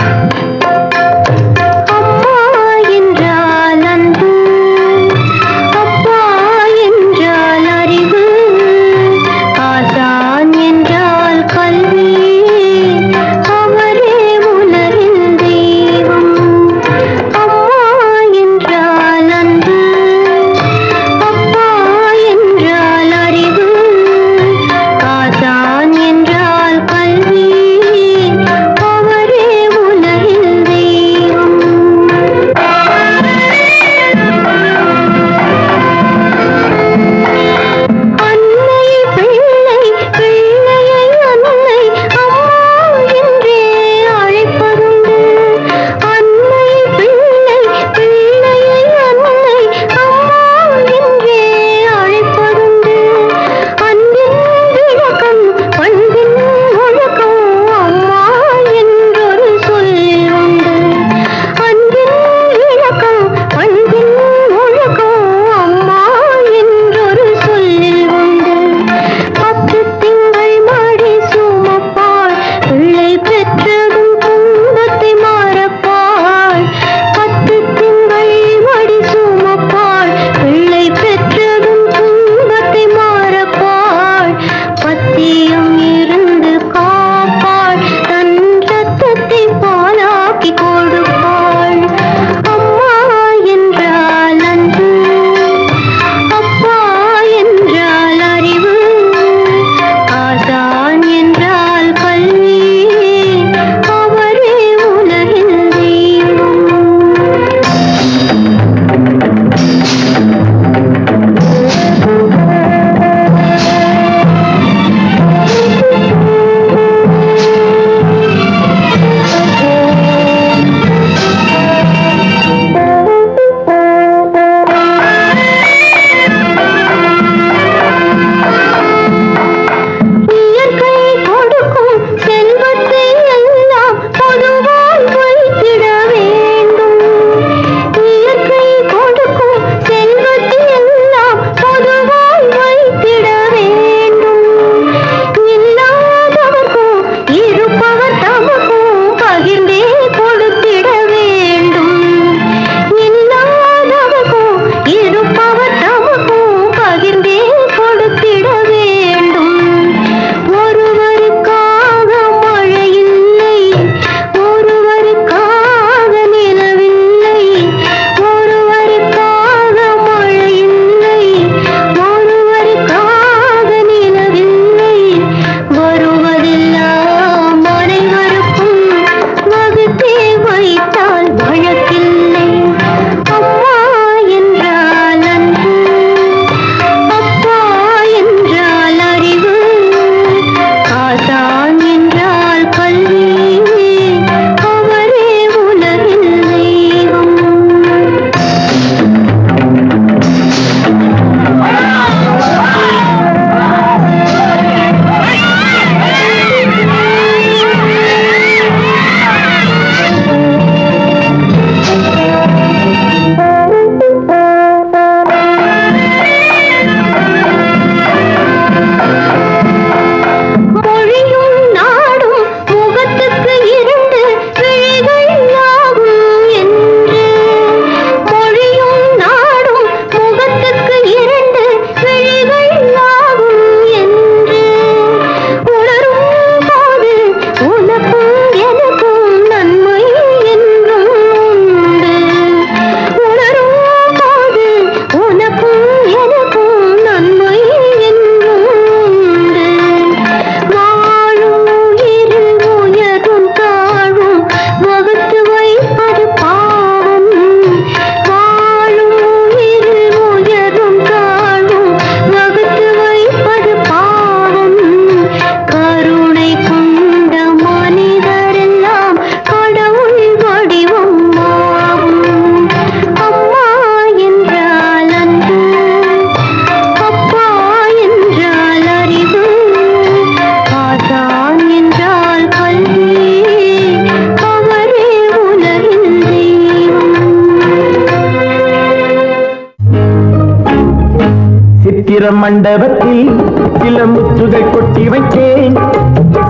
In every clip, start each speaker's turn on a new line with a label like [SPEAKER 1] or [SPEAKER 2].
[SPEAKER 1] சித்திர மண்டபத்தில் சில முத்துகள் கொட்டி வைத்தேன் சித்திர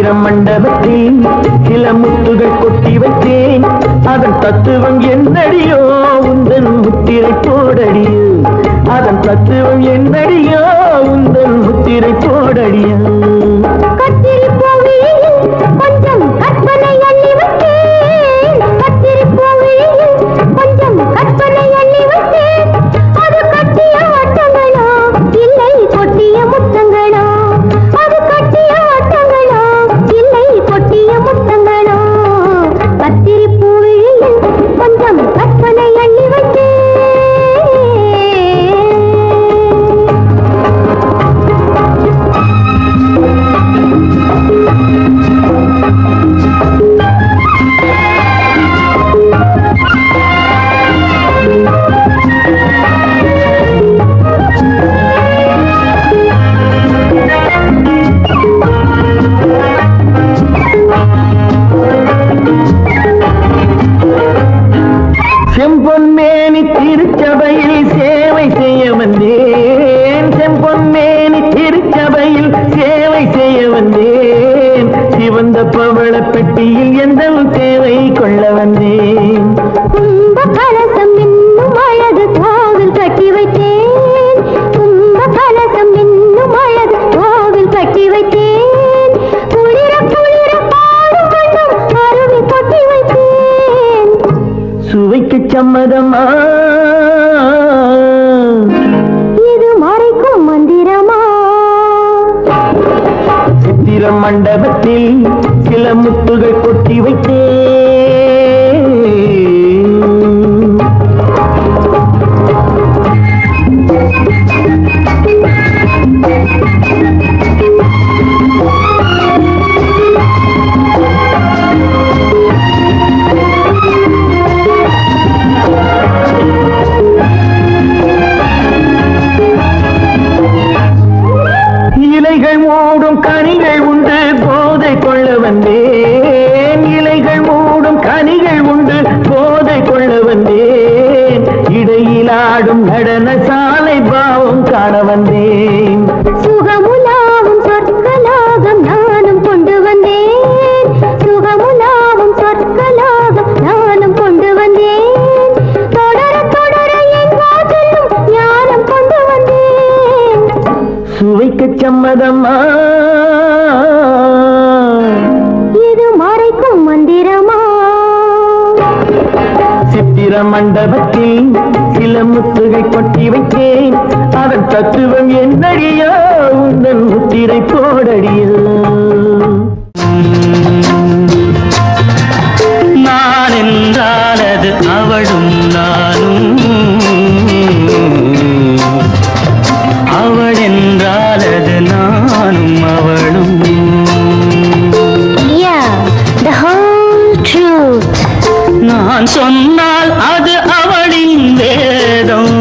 [SPEAKER 1] சித்திர மண்டபத்தில் சில முத்துகள் கொட்டி வைத்தேன் அதன் தத்துவம் என்னடியோ உந்தன் முத்திரை போடடியோ அதன் தத்துவம் என்னடியோ உந்தன் முத்திரை போடடியோ
[SPEAKER 2] கத்திரி பூவியில் கொஞ்சம் கற்பனை அள்ளி வைத்தேன் கத்திரி பூவியில் கொஞ்சம் கற்பனை அள்ளி வைத்தேன் அது கட்டிய வட்டங்களா இல்லை கொட்டிய முத்தங்களா அது கட்டிய வட்டங்களா இல்லை கொட்டிய முத்தங்களா கத்திரி பூவியில் கொஞ்சம் கற்பனை அள்ளி வைத்தேன்
[SPEAKER 1] செம்பொன்மேனி திருச்சபையில் சேவை செய்ய வந்தேன் செம்பொன்மேனி திருச்சபையில் சேவை செய்ய வந்தேன் சிவந்த பவள பெட்டியில் எந்த தேவை கொள்ள வந்தேன்
[SPEAKER 2] கும்ப கலசம் இன்னும் அழகு கோவில் கட்டி வைத்தேன் கும்ப கலசம் இன்னும் அழகு கோவில் கட்டி வைத்தேன் குளிர குளிர பாடும் வண்ணம் அருவி கொட்டி வைத்தேன்
[SPEAKER 1] சுவைக்கு சம்மதமா
[SPEAKER 2] இது மறைக்கும் மந்திரமா
[SPEAKER 1] சித்திர மண்டபத்தில் சில முத்துகள் கொட்டி வைத்தேன் இலைகள் மூடும் கனிகள் உண்டு போதை கொள்ள வந்தேன் இலைகள் மூடும் கனிகள் உண்டு போதை கொள்ள வந்தேன் இடையில் ஆடும் நடன சாலை பாவம் காண வந்தேன்
[SPEAKER 2] சுகமுலாவும் சொற்கலாகம் நானும் கொண்டு வந்தேன் சுகமுலாவும் சொற்கலாகம் நானும் கொண்டு வந்தேன் தொடர தொடர எங்கோ செல்லும் ஞானம் கொண்டு வந்தேன்
[SPEAKER 1] சுவைக்கு சம்மதமா
[SPEAKER 2] இது மறைக்கும் மந்திரமா
[SPEAKER 1] சித்திர மண்டபத்தில் சில முத்துகள் கொட்டி வைத்தேன் அதன் தத்துவம் என்னடியோ உந்தன் முத்திரை போடடியோ
[SPEAKER 3] நான் என்றால் அது அவளும் நானும் அவள் என்றால் அது நானும் அவளும்
[SPEAKER 2] Yeah, the whole truth.
[SPEAKER 3] நான் சொன்னால் அது அவளின் வேதம்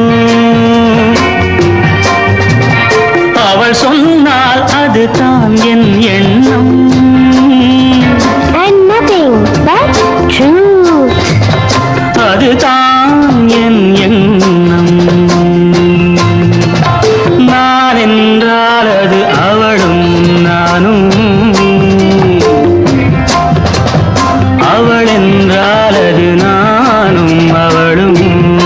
[SPEAKER 3] அவள் சொன்னால் அது தான் என் எண்ணம்
[SPEAKER 2] And nothing but truth.
[SPEAKER 3] அதுதான் என் எண்ணம் நான் என்றால் அது அவளும் நானும் அவள் என்றால் அது நானும் அவளும்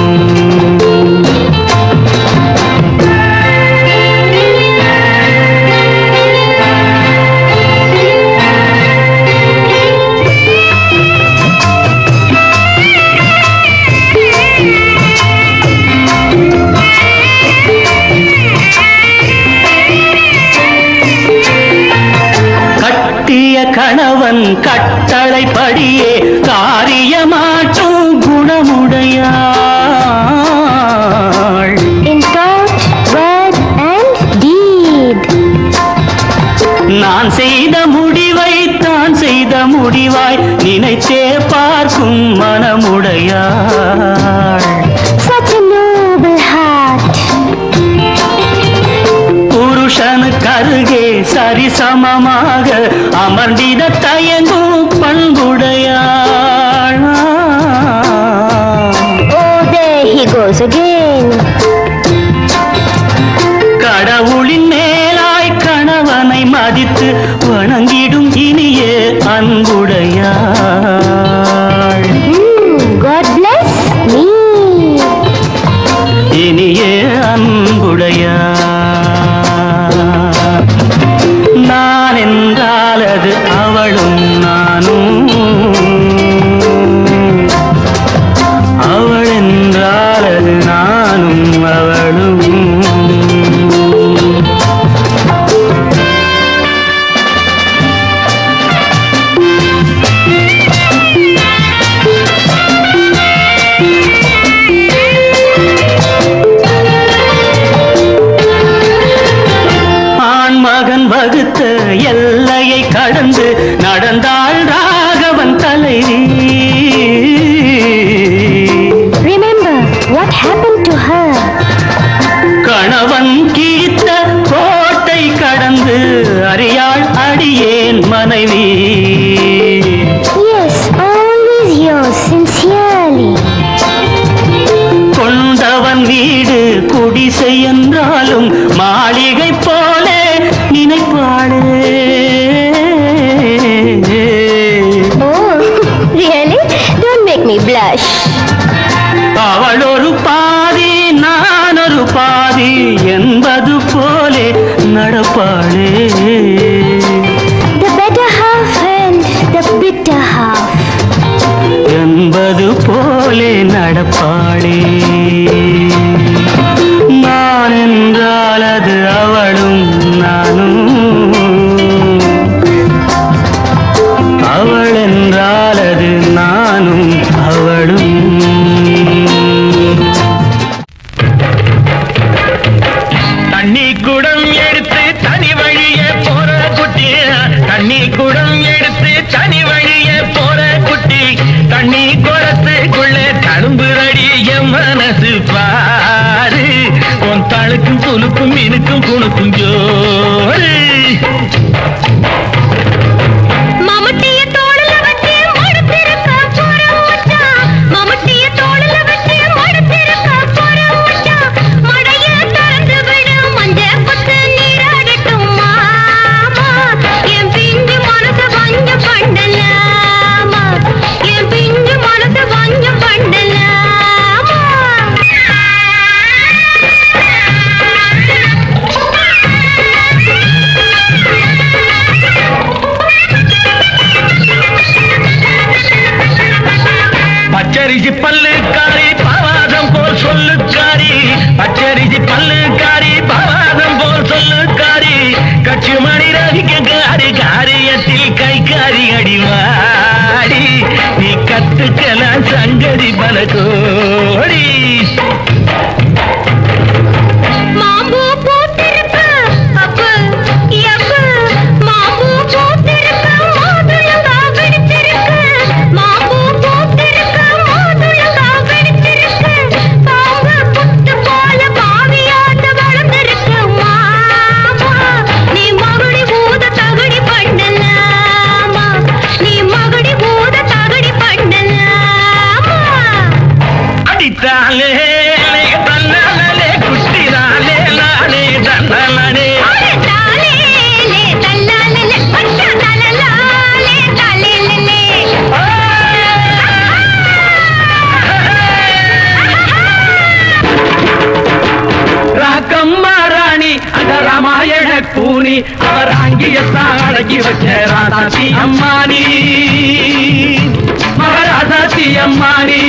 [SPEAKER 3] கட்டிய கணவன் கட்டளைப்படியே காரியமாற்றும் குணமுடையாள்
[SPEAKER 2] In thought, word, and deed.
[SPEAKER 3] நான் செய்த முடிவை தான் செய்த முடிவாய் நினைத்தே பார்க்கும் மனமுடையாள்
[SPEAKER 2] Such a noble heart.
[SPEAKER 3] புருஷனுக்கு அருகே சரிசமமாக அமர்ந்திட தயங்கும் பண்புடையாள்
[SPEAKER 2] Oh, there he goes again.
[SPEAKER 3] கடவுளின் மேலாய் கணவனை மதித்து வணங்கிடும் இனிய
[SPEAKER 2] blush.
[SPEAKER 3] அவள் ஒரு பாதி நான் ஒரு பாதி என்பது போலே நடப்பாளே
[SPEAKER 2] The better half and the bitter half.
[SPEAKER 3] என்பது போலே நடப்பாளே நான் என்றால் அது அவளும் நானும் அவள் என்றால் அது நானும் அவளும்
[SPEAKER 1] தண்ணி குடம் எடுத்து தனி வழியே போற குட்டி தண்ணி குடம் எடுத்து தனி வழியே போற குட்டி தண்ணி குடத்துக்குள்ளே தழும்புரடி என் மனசு பாரு உன் தழுக்கும் துளுக்கும் மினுக்கும் குணுக்கும் ஜோரு
[SPEAKER 2] மம்முட்டிய தோளுல வச்சு மடுத்திருக்க போற மச்சான். மம்முட்டிய தோளுல வச்சு மடுத்திருக்க போற மச்சான். மடைய திறந்து விடு, மஞ்சள் பத்து நீராடட்டும் மாமா. என் பிஞ்சு மனசு கொஞ்சம் பண்ணலாமா. என் பிஞ்சு மனசு கொஞ்சம்
[SPEAKER 1] பச்சரிசி பல்லுக்காரி பவாதம் போல் சொல்லுக்காரி பச்சரிசி பல்லுக்காரி பவாதம் போல் சொல்லுக்காரி கட்சி மணி ரவிக்காரி காரியத்தில் கைக்காரி அடிவாடி நீ கத்துக்கலாம் சங்கதி பல கோடி
[SPEAKER 2] மாம்பூ பூத்திருக்கு அப்பு எப்பு மாம்பூ பூத்திருக்கு மாதுளங்கா வெடிச்சிருக்கு மாம்பூ பூத்திருக்கு மாதுளங்கா வெடிச்சிருக்கு பாம்பு புத்து போல பாவியாட்ட வளர்ந்திருக்கு மாமா நீ மகுடி பூத தகுடி பண்ணலாமா நீ மகுடி பூத தகுடி பண்ணலாமா
[SPEAKER 1] அடித்தாலே தன்னாலே குட்டினாலே நானே தன்னாலே
[SPEAKER 2] தாலேலே தல்லாலே பச்சா தலலாலே தலேலே
[SPEAKER 1] ராக்கம்மா ராணி அந்த ராமாயண கூனி அவர் அங்கியத்தான் அடக்கி வச்ச ராதாத்தி அம்மானி மகாராதாத்தி அம்மானி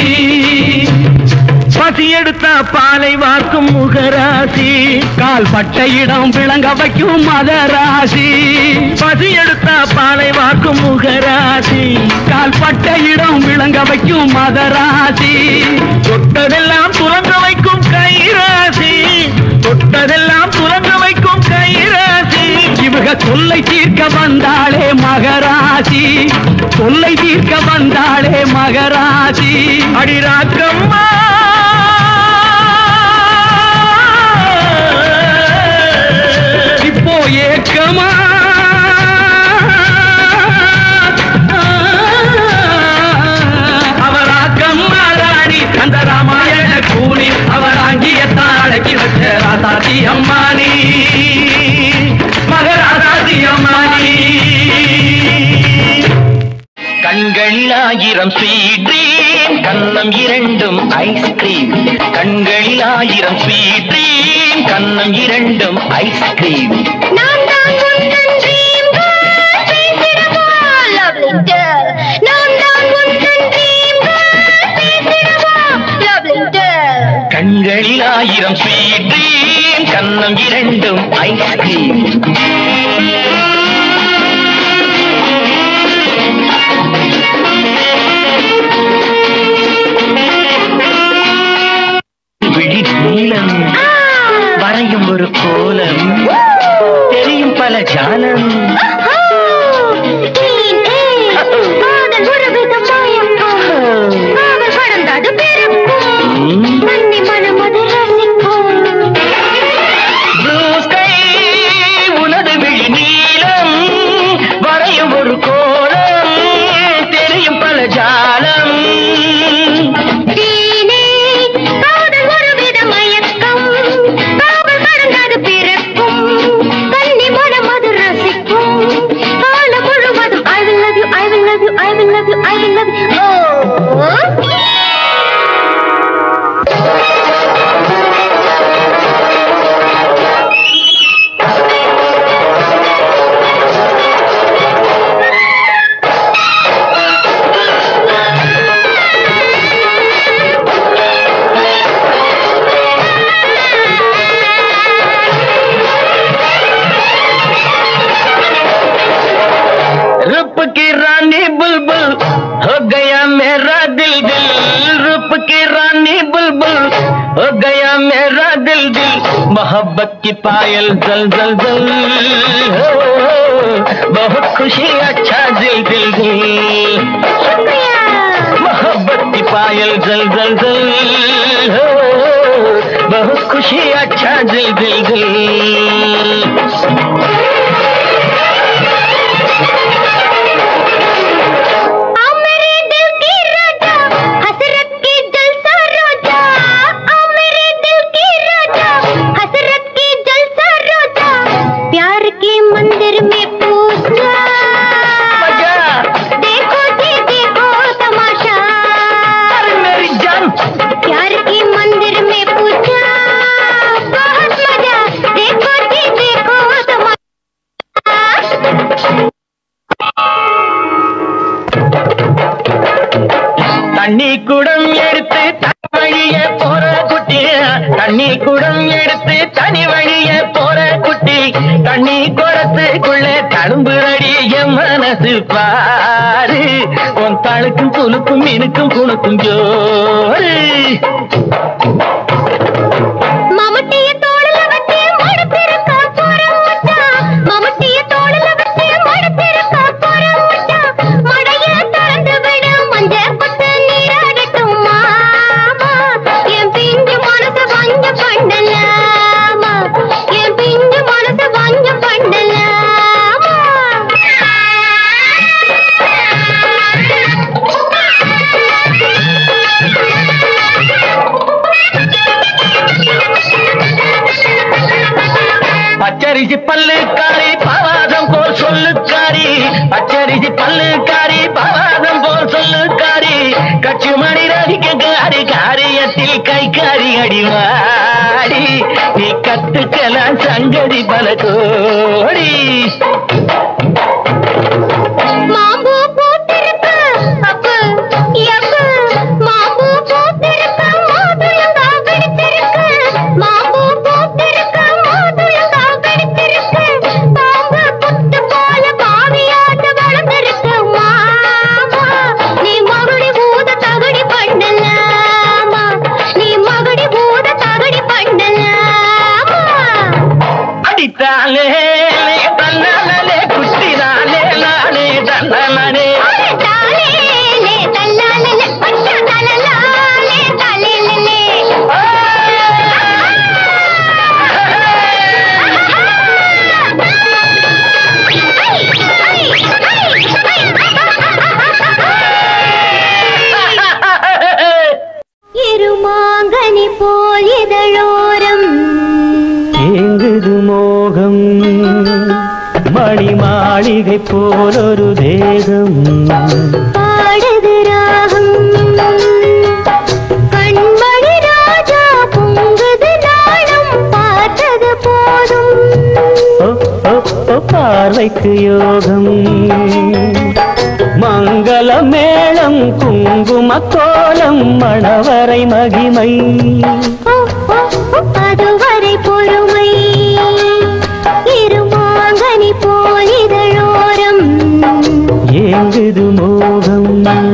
[SPEAKER 1] பசி எடுத்த பாலை வார்க்கும் முகராசி கால் பட்ட இடம் விளங்க வைக்கும் மதராசி பசி எடுத்த பாலை வார்க்கும் முகராசி கால் பட்ட இடம் விளங்க வைக்கும் மதராசி தொட்டதெல்லாம் துறங்க வைக்கும் கைராசி தொட்டதெல்லாம் துறங்க வைக்கும் கைராசி இவக தொல்லை தீர்க்க வந்தாளே மகராசி தொல்லை தீர்க்க வந்தாளே மகராசி அடிராக்கம்மா இப்போ ஏக்கமா அவராக்கம் ராணி அந்த ராமாயண கூலி அவர் அங்கியத்தான் அடக்கி வச்ச ராதாதி அம்மானி மகராதாதி அம்மானி கண்களில் ஆயிரம் ஸ்வீட்ரீம் கண்ணம் இரண்டும் ஐஸ்கிரீம் கண்களில் ஆயிரம் ஸ்வீட்ரீம் கண்ணம் இரண்டும் ஐஸ்கிரீம்
[SPEAKER 2] நான் தான் உந்தன் dream girl பேசிடவா lovely girl நான் தான் உந்தன் dream girl பேசிடவா lovely girl
[SPEAKER 1] கண்களில் ஆயிரம் ஸ்வீட்ரீம் கண்ணம் இரண்டும் ஐஸ்கிரீம் விழி நீளம் வரையும் ஒரு கோலம் தெரியும் பல ஜாலம்
[SPEAKER 2] காதல் ஒரு வித மயக்கம் காதல் கடந்தது பெருக்கும் கண்ணி மனம் அது ரசிக்கும்
[SPEAKER 1] ப்ளூ ஸ்கை உனது விழி நீளம் வரையும் ஒரு கோலம் தெரியும் பல ஜாலம்
[SPEAKER 2] தீனே காதல் ஒரு வித மயக்கம் காதல் கடந்தது பிறக்கும் கண்ணி மனம் அது ரசிக்கும் காலம் முழுவதும் I will love you, I will love you, I will love you, I will love you. Oh.
[SPEAKER 1] हो गया मेरा दिल दिल रूप की रानी बुलबुल हो गया मेरा दिल दिल मोहब्बत की पायल जल जल जल हो, बहुत खुशी अच्छा दिल दिल दिल मोहब्बत की पायल जल जल जल हो बहुत खुशी अच्छा दिल दिल दिल
[SPEAKER 2] आ मेरे दिल की राजा हसरत की जलसा राजा आ मेरे दिल की राजा हसरत की जलसा राजा प्यार के मंदिर में पूजा
[SPEAKER 1] मजा
[SPEAKER 2] देखो जी देखो तमाशा
[SPEAKER 1] अरे मेरी जान
[SPEAKER 2] प्यार के मंदिर में पूजा बहुत मजा देखो जी देखो तमाशा
[SPEAKER 1] தண்ணி குடம் எடுத்து தனி வழிய போற குட்டி தண்ணி குடம் எடுத்து தனி வழிய போற குட்டி தண்ணி குடத்துக்குள்ள தழும்புரடி என் மனசு பாரு உன் தழுக்கும் துளுக்கும் மினுக்கும் குணுக்கும் ஜோரு
[SPEAKER 2] மமட்டிய தோளுல வச்சு மடுத்திருக்கா போற மச்சான் மமட்டிய தோளுல வச்சு மடுத்திருக்கா போற மச்சான் மடைய திறந்து விட மஞ்ச கொத்து நீராடட்டும் மாமா என் பிஞ்சு மனசு வஞ்ச பண்ணலாமா என் பிஞ்சு மனசு வஞ்ச பண்ணலாமா
[SPEAKER 1] பச்சரிசி பல்லுக்காரி பவாதம் போல் சொல்லுக்காரி பச்சரிசி பல்லுக்காரி பவாதம் போல் சொல்லுக்காரி கட்சி மணி ரதிக்காரி காரியத்தில் கை காரி அடிவாடி நீ கத்துக்கலாம் சங்கதி பல கோடி
[SPEAKER 2] மாம்பூ பூத்திருக்கு அப்பு எப்பு மாம்பூ பூத்திருக்கு மாதுளங்கா வெடிச்சிருக்கு மாம்பூ பூத்திருக்கு மாதுளங்கா வெடிச்சிருக்கு பாம்பு புத்து போல பாவியாட்டு வளர்ந்திருக்கு மாமா நீ மகுடி பூத தகுடி பண்ணலாமா நீ மகுடி பூத தகுடி பண்ணலாமா
[SPEAKER 1] அடித்தாலே தன்னாலே குட்டினாலே நானே தன்னாலே
[SPEAKER 2] தாலேலே தல்லாலே பச்சா தலலாலே தலேலே இருமாங்கனி போல் இதழோரம்
[SPEAKER 3] ஏங்குது மோகம் மணி மாளிகை போலொரு தேகம்
[SPEAKER 2] பாடுது ராகம் கண்மணி ராஜா பொங்குது நாளும் பார்த்தது போதும்
[SPEAKER 3] ஓ, ஓ, ஓ, பார்வைக்கு யோகம் மங்கள மேளம் குங்கும கோலம் மணவரை மகிமை
[SPEAKER 2] ஓ, ஓ, ஓ, அதுவரை பொறுமை இருமாங்கனி போல் இதழோரம்
[SPEAKER 3] ஏங்குது மோகம்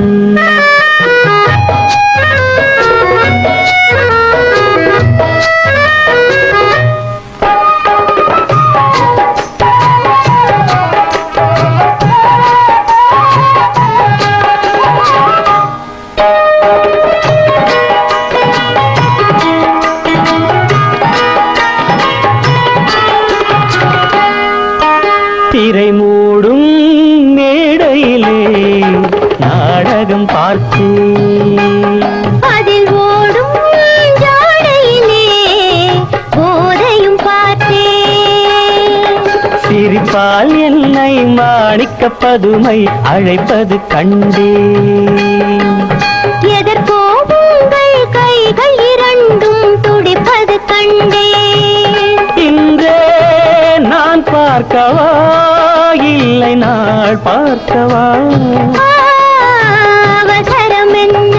[SPEAKER 3] திரை மூடும் மேடையிலே நாடகம் பார்த்தேன்
[SPEAKER 2] அதில் ஓடும் ஜாடையிலே போதையும் பார்த்தேன்
[SPEAKER 3] சிரிப்பால் என்னை மாணிக்க பதுமை அழைப்பது கண்டேன்
[SPEAKER 2] எதற்கோ உங்கள் கைகள் இரண்டும் துடிப்பது கண்டேன்
[SPEAKER 3] இன்றே நான் பார்க்கவா இல்லை நாள் பார்க்கவா
[SPEAKER 2] ஆ, அவசரம் என்ன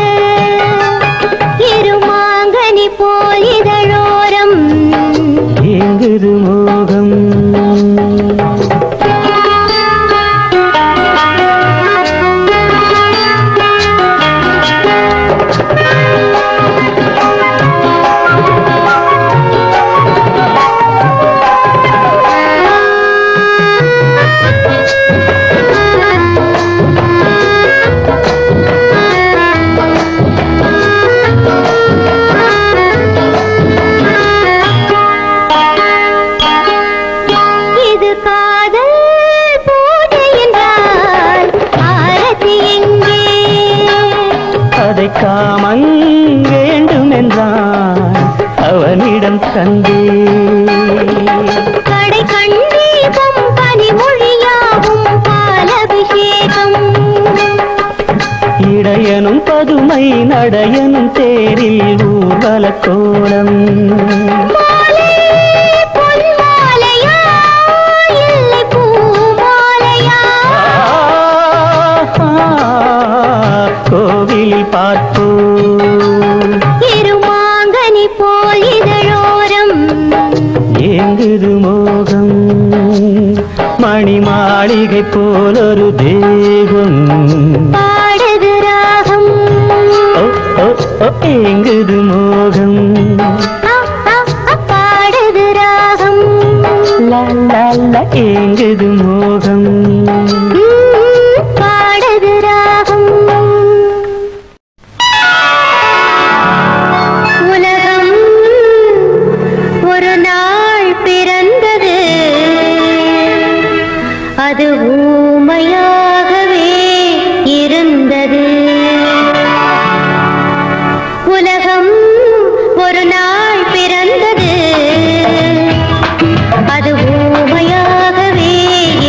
[SPEAKER 2] இருமாங்கனி போல் இதழோரம்
[SPEAKER 3] ஏங்குது மோகம்
[SPEAKER 2] ஆ
[SPEAKER 3] காமன் வேண்டும் என்றான் அவனிடம் தந்தே
[SPEAKER 2] கடை கண்டீபம் பனிமொழியாகும் பாலபிஷேகம்
[SPEAKER 3] இடையனும் பதுமை நடையனும் தேரில் ஊர்வல கோலம்
[SPEAKER 2] மாலை பொன்மாலையா இல்லை பூமாலையா
[SPEAKER 3] கோவிலில் பார்ப்போம்
[SPEAKER 2] இருமாங்கனி போல் இதழோரம்
[SPEAKER 3] ஏங்குது மோகம் மணி மாளிகை போலொரு தேகம்
[SPEAKER 2] பாடுது ராகம்
[SPEAKER 3] ஓ, ஓ, ஓ, ஏங்குது மோகம்
[SPEAKER 2] ஆ, ஆ, ஆ, பாடுது ராகம்
[SPEAKER 3] லா, லா, லா, ஏங்குது மோகம்
[SPEAKER 2] ம், பாடுது ராகம் உலகம் ஒரு நாள் பிறந்தது அது ஊமையாகவே இருந்தது உலகம் ஒரு நாள் பிறந்தது அது ஊமையாகவே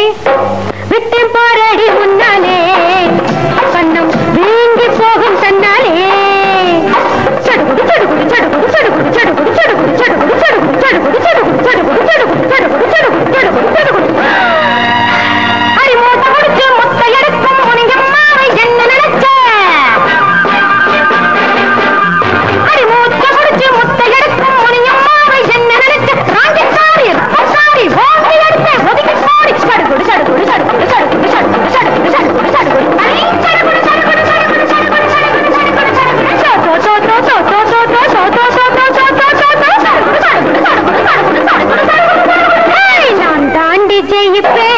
[SPEAKER 2] இப்பே